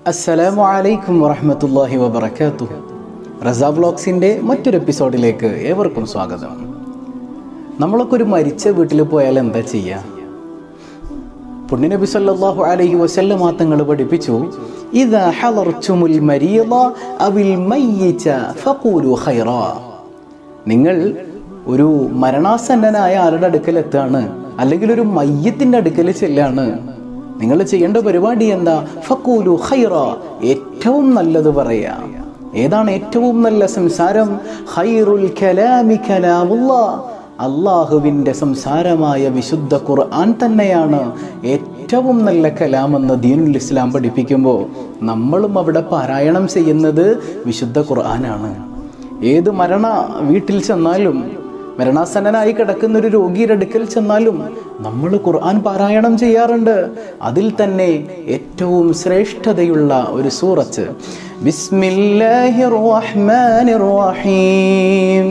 അസ്സലാമു അലൈക്കും വറഹ്മത്തുള്ളാഹി വബറകാതുഹു റസ വ്ളോഗ്സിൻ്റെ മറ്റൊരു എപ്പിസോഡിലേക്ക് ഏവർക്കും സ്വാഗതം നമ്മളൊക്കെ ഒരു മരിച്ച വീട്ടിൽ പോയാൽ എന്താ ചെയ്യുക പുണ്യനബി സല്ലല്ലാഹു അലൈഹി വസല്ലമ തങ്ങൾ പഠിപ്പിച്ചു ഇദാ ഹളർതുമുൽ മരീള അവിൽ മയ്യിത ഫഖൂലു ഖൈറാ നിങ്ങൾ ഒരു മരണാസന്നനായ ആളുടെ അടുക്കൽ എത്താണ് അല്ലെങ്കിൽ ഒരു മയ്യത്തിന്റെ അടുക്കൽ ചെല്ലാണ് നിങ്ങൾ ചെയ്യേണ്ട പരിപാടി എന്താ ഫക്കൂലു ഖൈറ ഏറ്റവും നല്ലത് പറയാ ഏതാണ് ഏറ്റവും നല്ല സംസാരം ഖൈറുൽ കലാമി കലാമുല്ലാ അള്ളാഹുവിൻ്റെ സംസാരമായ വിശുദ്ധ ഖുർആൻ തന്നെയാണ് ഏറ്റവും നല്ല കലാമെന്ന് ദീനുൽ ഇസ്ലാം പഠിപ്പിക്കുമ്പോൾ നമ്മളും അവിടെ പാരായണം ചെയ്യുന്നത് വിശുദ്ധ ഖുർആനാണ് ഏത് മരണ വീട്ടിൽ ചെന്നാലും മരണാസന്നനായി കിടക്കുന്ന ഒരു രോഗിയുടെ അടുക്കൽ ചെന്നാലും നമ്മൾ ഖുർആൻ പാരായണം ചെയ്യാറുണ്ട് അതിൽ തന്നെ ഏറ്റവും ശ്രേഷ്ഠതയുള്ള ഒരു സൂറത്ത് ബിസ്മില്ലാഹിർ റഹ്മാനിർ റഹീം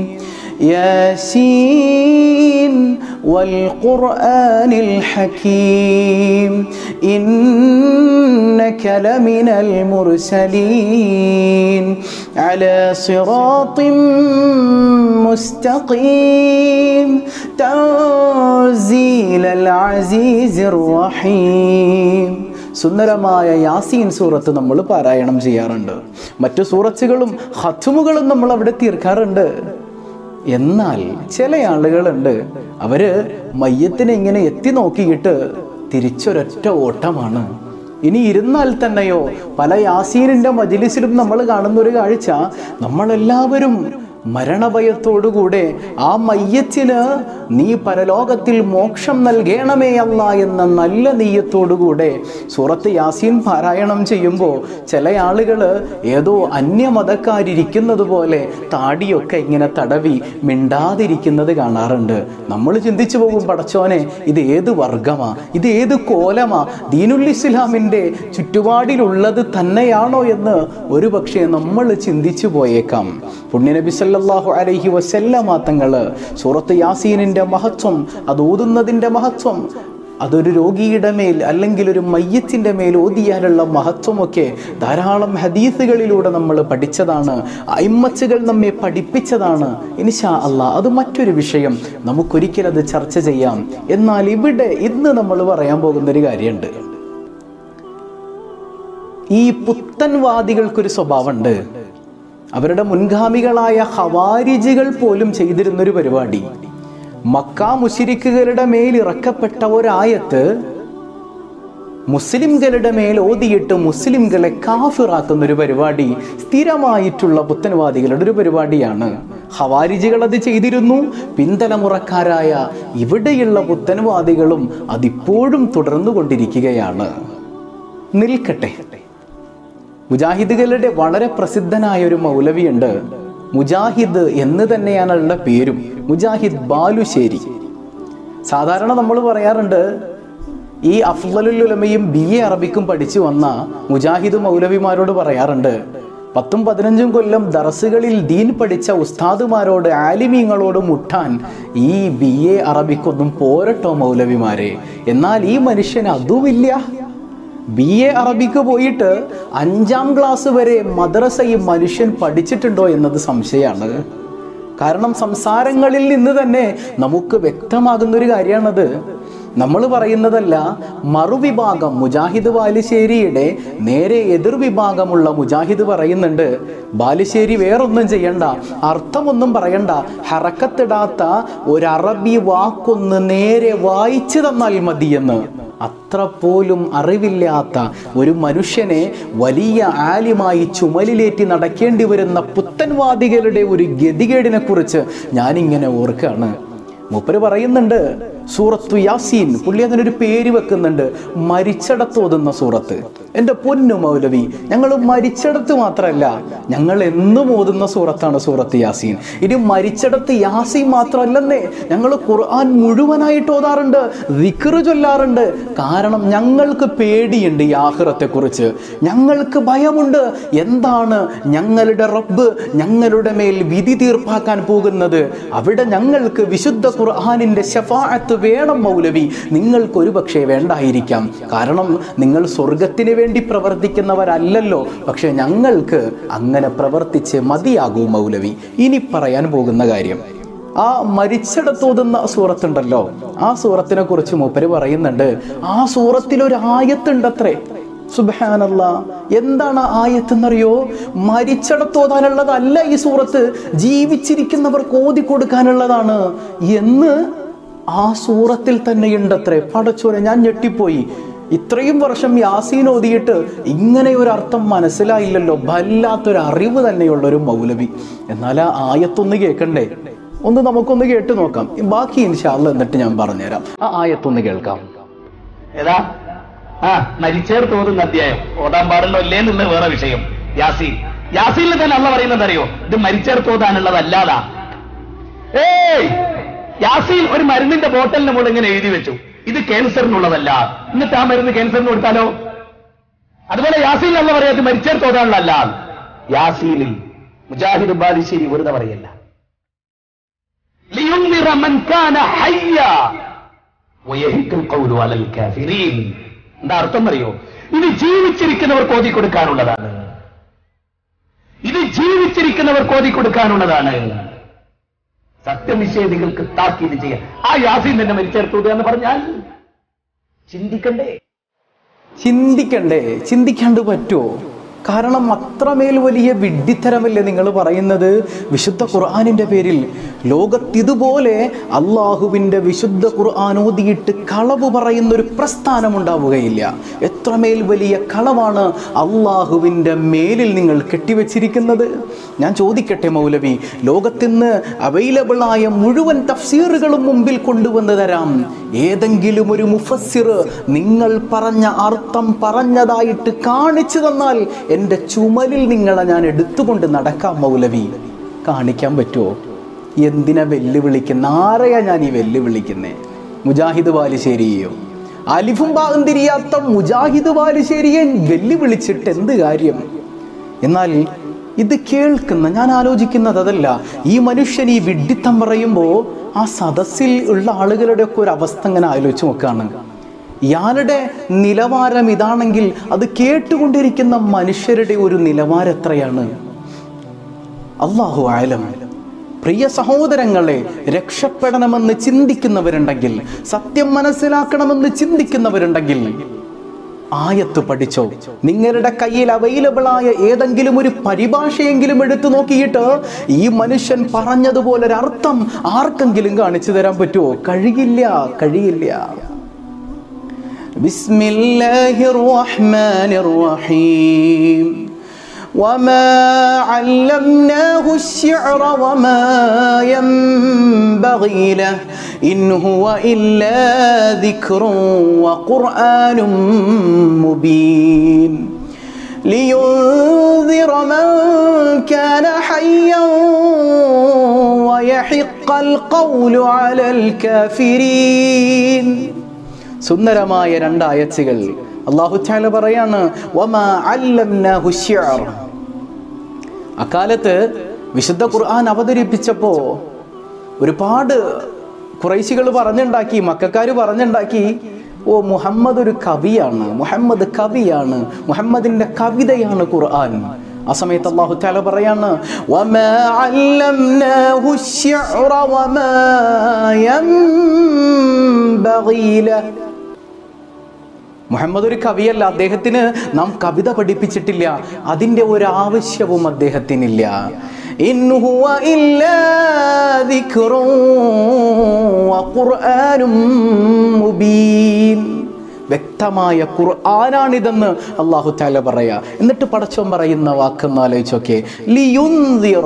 ياسين والقرآن الحكيم إنك لمن المرسلين على صراط مستقيم تنزيل العزيز الرحيم സുന്ദരമായ യാസീൻ സൂറത്ത് നമ്മൾ പാരായണം ചെയ്യാറുണ്ട് മറ്റു സൂറത്തുകളും ഹത്തുമുകളും നമ്മൾ അവിടെ തീർക്കാറുണ്ട് എന്നാൽ ചില ആളുകളുണ്ട് അവര് മയ്യത്തിനെ ഇങ്ങനെ എത്തി നോക്കിയിട്ട് തിരിച്ചൊരൊറ്റ ഓട്ടമാണ് ഇനി ഇരുന്നാൽ തന്നെയോ പല യാസീനിന്റെ മജിലിസിലും നമ്മൾ കാണുന്ന ഒരു കാഴ്ച നമ്മളെല്ലാവരും മരണഭയത്തോടുകൂടെ ആ മയ്യത്തിന് നീ പരലോകത്തിൽ മോക്ഷം നൽകണമേ അല്ല എന്ന നല്ല നെയ്യത്തോടുകൂടെ സൂറത്ത് യാസീൻ പാരായണം ചെയ്യുമ്പോൾ ചില ആളുകൾ ഏതോ അന്യമതക്കാരിരിക്കുന്നത് പോലെ താടിയൊക്കെ ഇങ്ങനെ തടവി മിണ്ടാതിരിക്കുന്നത് കാണാറുണ്ട് നമ്മൾ ചിന്തിച്ചു പോകും പടച്ചോനെ ഇത് ഏത് വർഗമാ ഇത് ഏത് കോലമാ ദീനുൽ ഇസ്ലാമിൻ്റെ ചുറ്റുപാടിലുള്ളത് തന്നെയാണോ എന്ന് ഒരു പക്ഷേ നമ്മൾ ചിന്തിച്ചു പോയേക്കാം പുണ്യനബി സല്ലല്ലാഹു അലൈഹി വസല്ലമ തങ്ങള് സൂറത്ത് യാസീനിന്റെ മഹത്വം അത് ഓതുന്നതിന്റെ മഹത്വം അതൊരു രോഗിയുടെ മേൽ അല്ലെങ്കിൽ ഒരു മയ്യത്തിൻ്റെ മേൽ ഓതിയാലുള്ള മഹത്വമൊക്കെ ധാരാളം ഹദീസുകളിലൂടെ നമ്മൾ പഠിച്ചതാണ് അയിമ്മച്ചുകൾ നമ്മെ പഠിപ്പിച്ചതാണ് ഇൻഷാ അല്ലാ അത് മറ്റൊരു വിഷയം നമുക്കൊരിക്കലും അത് ചർച്ച ചെയ്യാം എന്നാൽ ഇവിടെ ഇന്ന് നമ്മൾ പറയാൻ പോകുന്നൊരു കാര്യമുണ്ട് ഈ പുത്തൻവാദികൾക്കൊരു സ്വഭാവമുണ്ട് അവരുടെ മുൻഗാമികളായ ഹവാരിജികൾ പോലും ചെയ്തിരുന്നൊരു പരിപാടി മക്ക മുശിരിക്കുകളുടെ മേൽ ഇറക്കപ്പെട്ട ഒരായത്ത് മുസ്ലിംകളുടെ മേൽ ഓതിയിട്ട് മുസ്ലിംകളെ കാഫിറാക്കുന്ന ഒരു പരിപാടി സ്ഥിരമായിട്ടുള്ള പുത്തൻവാദികളുടെ ഒരു പരിപാടിയാണ് ഹവാരിജികൾ അത് ചെയ്തിരുന്നു പിന്തലമുറക്കാരായ ഇവിടെയുള്ള പുത്തൻവാദികളും അതിപ്പോഴും തുടർന്നുകൊണ്ടിരിക്കുകയാണ് നിൽക്കട്ടെ മുജാഹിദുകളുടെ വളരെ പ്രസിദ്ധനായ ഒരു മൗലവിയുണ്ട് മുജാഹിദ് എന്ന് തന്നെയാണ് അയാളുടെ പേരും മുജാഹിദ് ബാലുശ്ശേരി സാധാരണ നമ്മൾ പറയാറുണ്ട് ഈ അഫ്ലലുലമയും ബി എ അറബിക്കും പഠിച്ചു വന്ന മുജാഹിദ് മൗലവിമാരോട് പറയാറുണ്ട് പത്തും പതിനഞ്ചും കൊല്ലം ദർസുകളിൽ ദീൻ പഠിച്ച ഉസ്താദുമാരോട് ആലിമീങ്ങളോട് മുട്ടാൻ ഈ ബി എ അറബിക്കൊന്നും പോരട്ടോ മൗലവിമാരെ എന്നാൽ ഈ മനുഷ്യൻ അതുമില്ല ബി എ അറബിക്ക് പോയിട്ട് അഞ്ചാം ക്ലാസ് വരെ മദ്രസയും മനുഷ്യൻ പഠിച്ചിട്ടുണ്ടോ എന്നത് സംശയമാണ് കാരണം സംസാരങ്ങളിൽ നിന്ന് തന്നെ നമുക്ക് വ്യക്തമാകുന്ന ഒരു കാര്യമാണത് നമ്മൾ പറയുന്നതല്ല മറുവിഭാഗം മുജാഹിദ് ബാലുശ്ശേരിയുടെ നേരെ എതിർവിഭാഗമുള്ള മുജാഹിദ് പറയുന്നുണ്ട് ബാലുശ്ശേരി വേറൊന്നും ചെയ്യണ്ട അർത്ഥമൊന്നും പറയണ്ട ഹറക്കത്തിടാത്ത ഒരു അറബി വാക്കൊന്ന് നേരെ വായിച്ചു തന്നാൽ മതിയെന്ന് അത്ര പോലും അറിവില്ലാത്ത ഒരു മനുഷ്യനെ വലിയ ആലിമായി ചുമലിലേറ്റി നടക്കേണ്ടി വരുന്ന പുത്തൻവാദികളുടെ ഒരു ഗതികേടിനെ കുറിച്ച് ഞാനിങ്ങനെ ഓർക്കാണ് മൂപ്പര് പറയുന്നുണ്ട് സൂറത്തു യാസീൻ പുള്ളി അതിനൊരു പേര് വെക്കുന്നുണ്ട് മരിച്ചടത്ത് ഓതുന്ന സൂറത്ത് എൻ്റെ പൊന്നു മൗലവി ഞങ്ങൾ മരിച്ചടത്ത് മാത്രമല്ല ഞങ്ങൾ എന്നും ഓതുന്ന സൂറത്താണ് സൂറത്ത് യാസീൻ ഇനി മരിച്ചടത്ത് യാസീൻ മാത്രമല്ലെന്നേ ഞങ്ങൾ ഖുർആൻ മുഴുവനായിട്ട് ഓതാറുണ്ട് വിക്റ് ചൊല്ലാറുണ്ട് കാരണം ഞങ്ങൾക്ക് പേടിയുണ്ട് ഈ ആഹ്റത്തെ കുറിച്ച് ഞങ്ങൾക്ക് ഭയമുണ്ട് എന്താണ് ഞങ്ങളുടെ റബ്ബ് ഞങ്ങളുടെ മേൽ വിധി തീർപ്പാക്കാൻ പോകുന്നത് അവിടെ ഞങ്ങൾക്ക് വിശുദ്ധ ഖുർആാനിന്റെ ഷഫാഅത്ത് ഷഫാഅത്ത് വേണം മൗലവി നിങ്ങൾക്കൊരു പക്ഷേ വേണ്ടായിരിക്കാം കാരണം നിങ്ങൾ സ്വർഗത്തിന് വേണ്ടി പ്രവർത്തിക്കുന്നവരല്ലല്ലോ പക്ഷെ ഞങ്ങൾക്ക് അങ്ങനെ പ്രവർത്തിച്ച് മതിയാകൂ മൗലവി ഇനി പറയാൻ പോകുന്ന കാര്യം ആ മരിച്ചിടത്തോതുന്ന സൂറത്തുണ്ടല്ലോ ആ സൂറത്തിനെ കുറിച്ച് മൂപ്പര് പറയുന്നുണ്ട് ആ സൂറത്തിൽ ഒരു ആയത്തുണ്ടത്രേ സുബാനല്ല എന്താണ് ആ ആയത്ത് എന്നറിയോ മരിച്ചിടത്തോതാനുള്ളതല്ല ഈ സൂറത്ത് ജീവിച്ചിരിക്കുന്നവർക്ക് ഓതി കൊടുക്കാനുള്ളതാണ് എന്ന് ആ സൂറത്തിൽ തന്നെ ഉണ്ടത്രേ പടച്ചോനെ ഞാൻ ഞെട്ടിപ്പോയി ഇത്രയും വർഷം യാസീൻ ഓതിയിട്ട് ഇങ്ങനെ ഒരു അർത്ഥം മനസ്സിലായില്ലല്ലോ വല്ലാത്തൊരു അറിവ് തന്നെയുള്ള ഒരു മൗലവി എന്നാൽ ആ ആയത്തൊന്ന് കേൾക്കണ്ടേ ഒന്ന് നമുക്കൊന്ന് കേട്ട് നോക്കാം ബാക്കി ഇൻഷാല്ല എന്നിട്ട് ഞാൻ പറഞ്ഞുതരാം ആ ആയത്തൊന്ന് കേൾക്കാം ഏതാ ആ മരിച്ചേർ തോന്നുന്ന അധ്യായം ഓതാൻ പാടുള്ളോ ഇല്ലേ എന്നുള്ള വേറെ വിഷയം യാസീൻ യാസീനിൽ തന്നെ അള്ള പറയുന്നത് അറിയോ ഇത് മരിച്ചേർ തോതാനുള്ളതല്ലാതാ ഏയ് യാസീൻ ഒരു മരുന്നിന്റെ ബോട്ടലിന് മുകളിൽ ഇങ്ങനെ എഴുതി വെച്ചു ഇത് ക്യാൻസറിനുള്ളതല്ല എന്നിട്ട് ആ മരുന്ന് ക്യാൻസറിന് കൊടുത്താലോ അതുപോലെ യാസീൻ അല്ല പറയാ ഇത് മരിച്ചേർ തോതാനുള്ളതല്ല യാസീനിൽ മുജാഹിദ് ബാദിശ്ശേരി വെറുതെ പറയല്ല ലിയുൻദിറ മൻ കാന ഹയ്യ വയഹിക്കൽ ഖൗലു അലൽ കാഫിരീൻ എന്താ അർത്ഥം അറിയോ ഇത് ജീവിച്ചിരിക്കുന്നവർക്ക് ഓതി കൊടുക്കാനുള്ളതാണ് ഇത് ജീവിച്ചിരിക്കുന്നവർക്ക് ഓതി കൊടുക്കാനുള്ളതാണ് സത്യനിഷേധികൾക്ക് താക്കീത് ചെയ്യാൻ ആ യാസീൻ തന്നെ മരിച്ചെടുത്തത് എന്ന് പറഞ്ഞാൽ ചിന്തിക്കണ്ടേ ചിന്തിക്കണ്ടേ ചിന്തിക്കാണ്ട് പറ്റുമോ കാരണം അത്രമേൽ വലിയ വിഡ്ഢിത്തരമല്ലേ നിങ്ങൾ പറയുന്നത് വിശുദ്ധ ഖുർആാനിൻ്റെ പേരിൽ ലോകത്തിതുപോലെ അള്ളാഹുവിൻ്റെ വിശുദ്ധ ഖുർആൻ ഓതിയിട്ട് കളവ് പറയുന്ന ഒരു പ്രസ്ഥാനം ഉണ്ടാവുകയില്ല എത്രമേൽ വലിയ കളവാണ് അള്ളാഹുവിൻ്റെ മേലിൽ നിങ്ങൾ കെട്ടിവെച്ചിരിക്കുന്നത് ഞാൻ ചോദിക്കട്ടെ മൗലവി ലോകത്തിന്ന് അവൈലബിളായ മുഴുവൻ തഫ്സീറുകളും മുമ്പിൽ കൊണ്ടുവന്ന് തരാം ഏതെങ്കിലും ഒരു മുഫസ്സിർ നിങ്ങൾ പറഞ്ഞ അർത്ഥം പറഞ്ഞതായിട്ട് കാണിച്ചു തന്നാൽ എൻ്റെ ചുമലിൽ നിങ്ങളെ ഞാൻ എടുത്തുകൊണ്ട് നടക്കാം മൗലവി കാണിക്കാൻ പറ്റുമോ എന്തിനാ വെല്ലുവിളിക്കുന്ന ആരെയാ ഞാൻ ഈ വെല്ലുവിളിക്കുന്നേ മുജാഹിദ് ബാലുശ്ശേരിയെയോ അലിഫും ഭാഗം തിരിയാത്ത മുജാഹിദ് ബാലുശ്ശേരിയെ വെല്ലുവിളിച്ചിട്ട് എന്ത് കാര്യം എന്നാൽ ഇത് കേൾക്കുന്ന ഞാൻ ആലോചിക്കുന്നത് അതല്ല ഈ മനുഷ്യൻ ഈ വിഡ്ഢിത്തം പറയുമ്പോൾ ആ സദസ്സിൽ ഉള്ള ആളുകളുടെ ഒക്കെ ഒരു അവസ്ഥ ഇങ്ങനെ ആലോചിച്ച് നോക്കുകയാണ് ഇയാളുടെ നിലവാരം ഇതാണെങ്കിൽ അത് കേട്ടുകൊണ്ടിരിക്കുന്ന മനുഷ്യരുടെ ഒരു നിലവാരം എത്രയാണ് അള്ളാഹു ആലം പ്രിയ സഹോദരങ്ങളെ രക്ഷപ്പെടണമെന്ന് ചിന്തിക്കുന്നവരുണ്ടെങ്കിൽ സത്യം മനസ്സിലാക്കണമെന്ന് ചിന്തിക്കുന്നവരുണ്ടെങ്കിൽ ആയത്ത് പഠിച്ചോ നിങ്ങളുടെ കയ്യിൽ അവൈലബിൾ ആയ ഏതെങ്കിലും ഒരു പരിഭാഷയെങ്കിലും എടുത്തു നോക്കിയിട്ട് ഈ മനുഷ്യൻ പറഞ്ഞതുപോലെ ഒരു അർത്ഥം ആർക്കെങ്കിലും കാണിച്ചു തരാൻ പറ്റുമോ കഴിയില്ല കഴിയില്ല ബിസ്മില്ലാഹിർ റഹ്മാനിർ റഹീം وما علمناه الشعر وما ينبغي له إن هو إلا ذكر وقرآن مبين لينذر من كان حيا ويحق القول على الكافرين സുന്ദരമായ രണ്ടായച്ചുകൾ അള്ളാഹു ചാല പറയാണ് വമാ അല്ലംനാഹു ശിഅർ അക്കാലത്ത് വിശുദ്ധ ഖുർആൻ അവതരിപ്പിച്ചപ്പോ ഒരുപാട് കുറേശികൾ പറഞ്ഞുണ്ടാക്കി മക്കാർ പറഞ്ഞുണ്ടാക്കി ഓ മുഹമ്മദ് ഒരു കവിയാണ് മുഹമ്മദ് കവിയാണ് മുഹമ്മദിന്റെ കവിതയാണ് ഖുർആൻ ആ സമയത്ത് അള്ളാഹു താല പറയാണ് വമാ അല്ലംനാഹു ശിഅറ വമാ യൻബഗീ ലഹു മുഹമ്മദ് ഒരു കവിയല്ല അദ്ദേഹത്തിന് നാം കവിത പഠിപ്പിച്ചിട്ടില്ല അതിൻ്റെ ഒരു ആവശ്യവും അദ്ദേഹത്തിനില്ല ഇൻ ഹുവ ഇല്ലാ ദിക്റും വഖുർആനും മുബീൻ വ്യക്തമായ ഖുർആനാണിതെന്ന് അള്ളാഹു താല പറയാ എന്നിട്ട് പടച്ചോൻ പറയുന്ന വാക്കെന്ന് ആലോചിച്ചൊക്കെ ലിയുൻദിറ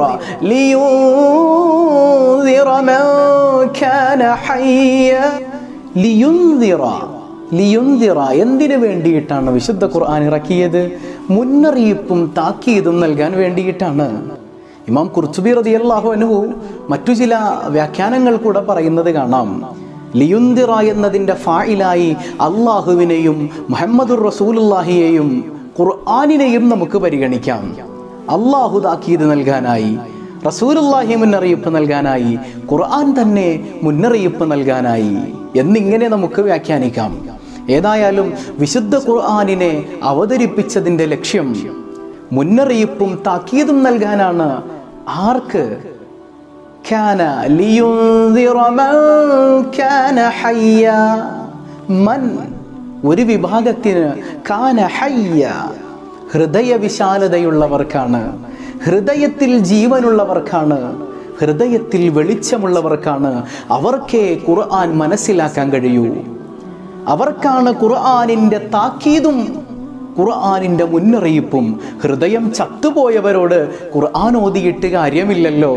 ലിയുൻദിറ മൻ കാന ഹയ്യ ലിയുൻദിറ ലിയുന്തിറ എന്തിനു വേണ്ടിയിട്ടാണ് വിശുദ്ധ ഖുർആൻ ഇറക്കിയത് മുന്നറിയിപ്പും താക്കീതും നൽകാൻ വേണ്ടിയിട്ടാണ് ഇമാം കുർച്ചുബി റതി അള്ളാഹു അനുഹു മറ്റു ചില വ്യാഖ്യാനങ്ങൾ കൂടെ പറയുന്നത് കാണാം ലിയുന്തിറ എന്നതിൻ്റെ ഫായിലായി അള്ളാഹുവിനെയും മുഹമ്മദുർ റസൂലുല്ലാഹിയെയും ഖുർആാനിനെയും നമുക്ക് പരിഗണിക്കാം അള്ളാഹു താക്കീത് നൽകാനായി റസൂലുല്ലാഹി മുന്നറിയിപ്പ് നൽകാനായി ഖുർആൻ തന്നെ മുന്നറിയിപ്പ് നൽകാനായി എന്നിങ്ങനെ നമുക്ക് വ്യാഖ്യാനിക്കാം ഏതായാലും വിശുദ്ധ ഖുർആാനിനെ അവതരിപ്പിച്ചതിൻ്റെ ലക്ഷ്യം മുന്നറിയിപ്പും താക്കീതും നൽകാനാണ് ആർക്ക് كان لينذر من كان حيا من ഒരു വിഭാഗത്തിന് കാന ഹയ്യ ഹൃദയ വിശാലതയുള്ളവർക്കാണ് ഹൃദയത്തിൽ ജീവനുള്ളവർക്കാണ് ഹൃദയത്തിൽ വെളിച്ചമുള്ളവർക്കാണ് അവർക്കേ ഖുർആൻ മനസ്സിലാക്കാൻ കഴിയൂ അവർക്കാണ് ഖുർആനിൻ്റെ താക്കീതും ഖുർആനിൻ്റെ മുന്നറിയിപ്പും ഹൃദയം ചത്തുപോയവരോട് ഖുർആൻ ഓതിയിട്ട് കാര്യമില്ലല്ലോ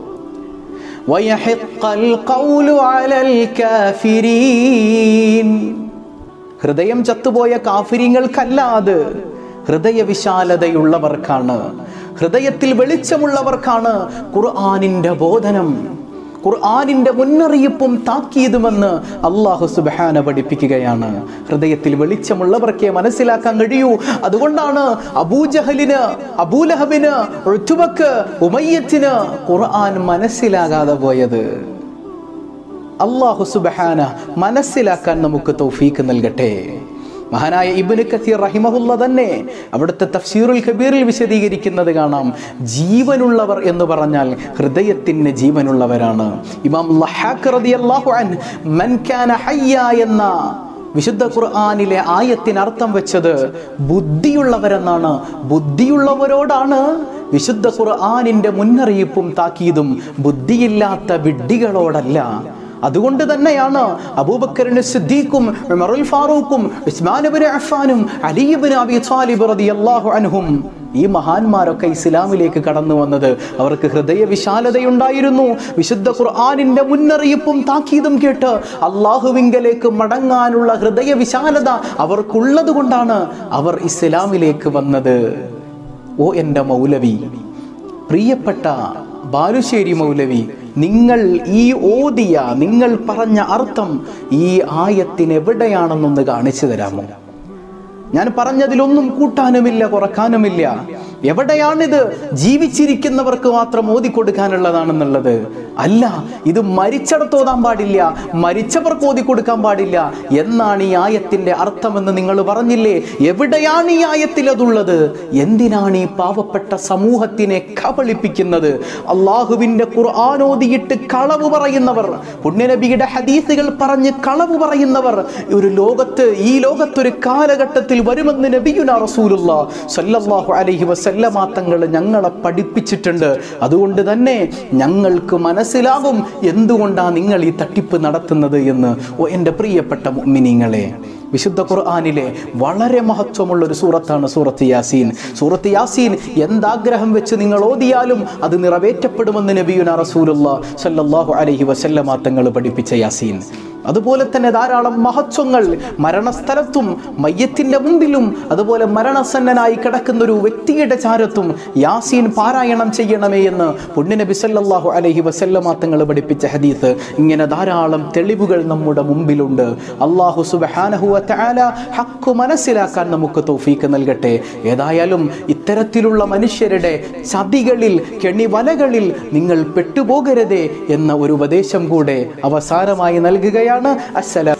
ويحق القول على الكافرين ഹൃദയം ചത്തുപോയ കാഫിര്യങ്ങൾക്കല്ലാതെ ഹൃദയ വിശാലതയുള്ളവർക്കാണ് ഹൃദയത്തിൽ വെളിച്ചമുള്ളവർക്കാണ് ഖുർആനിൻ്റെ ബോധനം ഖുർആനിൻ്റെ മുന്നറിയിപ്പും താക്കീതുമെന്ന് അള്ളാഹു സുബാന പഠിപ്പിക്കുകയാണ് ഹൃദയത്തിൽ വെളിച്ചമുള്ളവർക്കേ മനസ്സിലാക്കാൻ കഴിയൂ അതുകൊണ്ടാണ് അബൂജഹലിന് അബൂലഹബിന് ഋതുവക്ക് ഉമയ്യത്തിന് ഖുർആൻ മനസ്സിലാകാതെ പോയത് അള്ളാഹു സുബഹാന മനസ്സിലാക്കാൻ നമുക്ക് തൗഫീക്ക് നൽകട്ടെ മഹാനായ ഇബ്നു കസീർ റഹിമഹുല്ല തന്നെ അവിടുത്തെ തഫ്സീറുൽ കബീറിൽ വിശദീകരിക്കുന്നത് കാണാം ജീവനുള്ളവർ എന്ന് പറഞ്ഞാൽ ഹൃദയത്തിന് ജീവനുള്ളവരാണ് ഇമാം ലഹാഖ് റളിയല്ലാഹു അൻ മൻ കാന ഹയ്യ എന്ന വിശുദ്ധ ഖുർആനിലെ ആയത്തിന് അർത്ഥം വെച്ചത് ബുദ്ധിയുള്ളവരെന്നാണ് ബുദ്ധിയുള്ളവരോടാണ് വിശുദ്ധ ഖുർആനിന്റെ മുന്നറിയിപ്പും താക്കീതും ബുദ്ധിയില്ലാത്ത വിഡ്ഢികളോടല്ല അതുകൊണ്ട് തന്നെയാണ് അബൂബക്കറിന് സിദ്ദീഖും ഉമറുൽ ഫാറൂഖും ഉസ്മാനുബിന് അഫ്ഫാനും അലിബിൻ അബി താലിബ് റളിയല്ലാഹു അൻഹും ഈ മഹാന്മാരൊക്കെ ഇസ്ലാമിലേക്ക് കടന്നു വന്നത് അവർക്ക് ഹൃദയ വിശാലതയുണ്ടായിരുന്നു വിശുദ്ധ ഖുർആനിന്റെ മുന്നറിയിപ്പും താക്കീതും കേട്ട് അള്ളാഹുവിങ്കലേക്ക് മടങ്ങാനുള്ള ഹൃദയ വിശാലത അവർക്കുള്ളത് കൊണ്ടാണ് അവർ ഇസ്ലാമിലേക്ക് വന്നത് ഓ എൻ്റെ മൗലവി പ്രിയപ്പെട്ട ബാലുശ്ശേരി മൗലവി നിങ്ങൾ ഈ ഓതിയ നിങ്ങൾ പറഞ്ഞ അർത്ഥം ഈ ആയത്തിന് എവിടെയാണെന്നൊന്ന് കാണിച്ചു തരാമോ ഞാൻ പറഞ്ഞതിലൊന്നും കൂട്ടാനുമില്ല കുറക്കാനുമില്ല എവിടെയാണിത് ജീവിച്ചിരിക്കുന്നവർക്ക് മാത്രം ഓതിക്കൊടുക്കാനുള്ളതാണെന്നുള്ളത് അല്ല ഇത് മരിച്ചടത്ത് ഓതാൻ പാടില്ല മരിച്ചവർക്ക് ഓതിക്കൊടുക്കാൻ പാടില്ല എന്നാണ് ഈ ആയത്തിന്റെ അർത്ഥമെന്ന് നിങ്ങൾ പറഞ്ഞില്ലേ എവിടെയാണ് ഈ ആയത്തിൽ അതുള്ളത് എന്തിനാണ് ഈ പാവപ്പെട്ട സമൂഹത്തിനെ കബളിപ്പിക്കുന്നത് അള്ളാഹുവിന്റെ ഖുർആൻ ഓതിയിട്ട് കളവ് പറയുന്നവർ പുണ്യനബിയുടെ ഹദീസുകൾ പറഞ്ഞ് കളവ് പറയുന്നവർ ഒരു ലോകത്ത് ഈ ലോകത്തൊരു കാലഘട്ടത്തിൽ വരുമെന്ന് നബിയുന റസൂലുള്ള സല്ലല്ലാഹു അലൈഹി വസല്ലമ തങ്ങൾ ഞങ്ങളെ പഠിപ്പിച്ചിട്ടുണ്ട് അതുകൊണ്ട് തന്നെ ഞങ്ങൾക്ക് മനസ്സിലാകും എന്തുകൊണ്ടാണ് നിങ്ങൾ ഈ തട്ടിപ്പ് നടത്തുന്നത് എന്ന് ഓ എൻ്റെ പ്രിയപ്പെട്ട മുഅ്മിനീങ്ങളെ വിശുദ്ധ ഖുർആാനിലെ വളരെ മഹത്വമുള്ള ഒരു സൂറത്താണ് സൂറത്ത് യാസീൻ സൂറത്ത് യാസീൻ എന്താഗ്രഹം വെച്ച് നിങ്ങൾ ഓതിയാലും അത് നിറവേറ്റപ്പെടുമെന്ന് നബിയുന റസൂലുള്ള സല്ലല്ലാഹു അലൈഹി വസല്ലമ തങ്ങൾ പഠിപ്പിച്ച യാസീൻ അതുപോലെ തന്നെ ധാരാളം മഹത്വങ്ങൾ മരണസ്ഥലത്തും മയ്യത്തിന്റെ മുമ്പിലും അതുപോലെ മരണസന്നനായി കിടക്കുന്ന ഒരു വ്യക്തിയുടെ ചാരത്തും യാസീൻ പാരായണം ചെയ്യണമേ എന്ന് പുണ്യനബി സല്ലല്ലാഹു അലൈഹി വസല്ലമ തങ്ങൾ പഠിപ്പിച്ച ഹദീസ് ഇങ്ങനെ ധാരാളം തെളിവുകൾ നമ്മുടെ മുമ്പിലുണ്ട് അള്ളാഹു സുബ്ഹാനഹു വ തആല ഹക്ക് മനസ്സിലാക്കാൻ നമുക്ക് തൗഫീക്ക് നൽകട്ടെ ഏതായാലും ഇത്തരത്തിലുള്ള മനുഷ്യരുടെ ചതികളിൽ കെണിവലകളിൽ നിങ്ങൾ പെട്ടുപോകരുതേ എന്ന ഒരു ഉപദേശം കൂടെ അവസാനമായി നൽകുകയാണ് അസ്സലാം